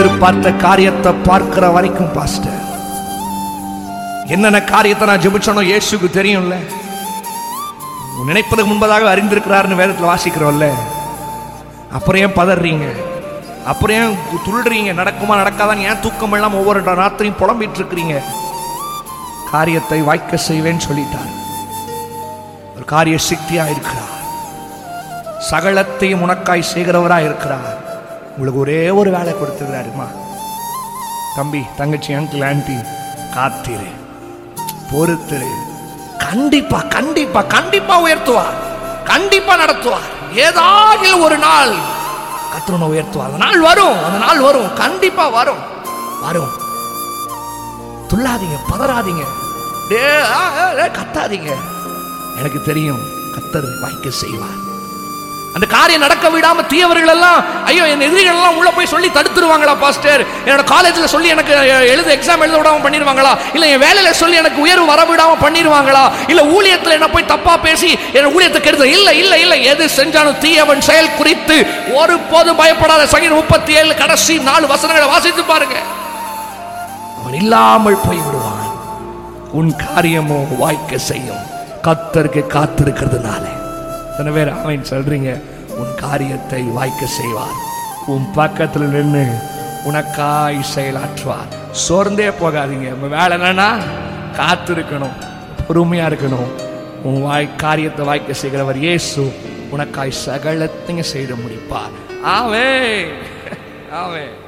பார்த்த காரியத்தை பார்க்கிற வரைக்கும் பாஸ்டர் என்னென்ன காரியத்தை நான் ஜெபிச்சனோ இயேசுக்கு தெரியும்ல உன் நினைப்பதற்கு முன்பதாக அறிந்திருக்கிறாருன்னு வேதத்தில் வாசிக்கிறோம்ல அப்புறம் ஏன் பதறீங்க அப்புறம் ஏன் துள்ளுறீங்க நடக்குமா நடக்காதான்னு ஏன் தூக்கம் எல்லாம் ஒவ்வொரு ராத்திரியும் புலம்பிட்டு இருக்கிறீங்க காரியத்தை வாய்க்க செய்வேன்னு சொல்லிட்டார் ஒரு காரிய சக்தியா இருக்கிறார் சகலத்தையும் உனக்காய் செய்கிறவராய் இருக்கிறார் உங்களுக்கு ஒரே ஒரு வேலை கொடுத்துக்கிறாருமா தம்பி தங்கச்சி அங்கிள் ஆன்டி காத்திரு பொறுத்திரு கண்டிப்பா கண்டிப்பா கண்டிப்பா உயர்த்துவார் கண்டிப்பா நடத்துவார் ஏதாவது ஒரு நாள் கத்திரனை உயர்த்துவார் அந்த நாள் வரும் அந்த நாள் வரும் கண்டிப்பா வரும் வரும் துள்ளாதீங்க பதறாதீங்க டே, ஆ, ஆ, ஆ, கத்தாதீங்க எனக்கு தெரியும் கத்தர் வாய்க்க செய்வார் அந்த காரியம் நடக்க விடாம தீயவர்கள் எல்லாம் ஐயோ என் எதிரிகள் எல்லாம் உள்ள போய் சொல்லி தடுத்துருவாங்களா பாஸ்டர் என்னோட காலேஜ்ல சொல்லி எனக்கு அஹ், எழுத எக்ஸாம் எழுத விடாம பண்ணிடுவாங்களா இல்ல என் வேலையில சொல்லி எனக்கு உயர்வு வர விடாம பண்ணிடுவாங்களா இல்ல ஊழியத்துல என்ன போய் தப்பா பேசி என் ஊழியத்தை கெடுத்த இல்ல இல்ல இல்ல எது செஞ்சாலும் தீயவன் செயல் குறித்து ஒரு போதும் பயப்படாத சங்கீதம் முப்பத்தி ஏழு கடைசி நாலு வசனங்களை வாசித்து பாருங்க அவன் இல்லாமல் போய் விடுவான் உன் காரியமோ வாய்க்க செய்யும் கத்தருக்கு காத்திருக்கிறதுனால எத்தனை பேர் அவன் சொல்றீங்க உன் காரியத்தை வாய்க்க செய்வார் உன் பக்கத்துல நின்று உனக்காய் செயலாற்றுவார் சோர்ந்தே போகாதீங்க உங்க வேலை என்னன்னா காத்திருக்கணும் பொறுமையா இருக்கணும் உன் வாய் காரியத்தை வாய்க்க செய்கிறவர் இயேசு உனக்காய் சகலத்தையும் செய்து முடிப்பார் ஆவே ஆவே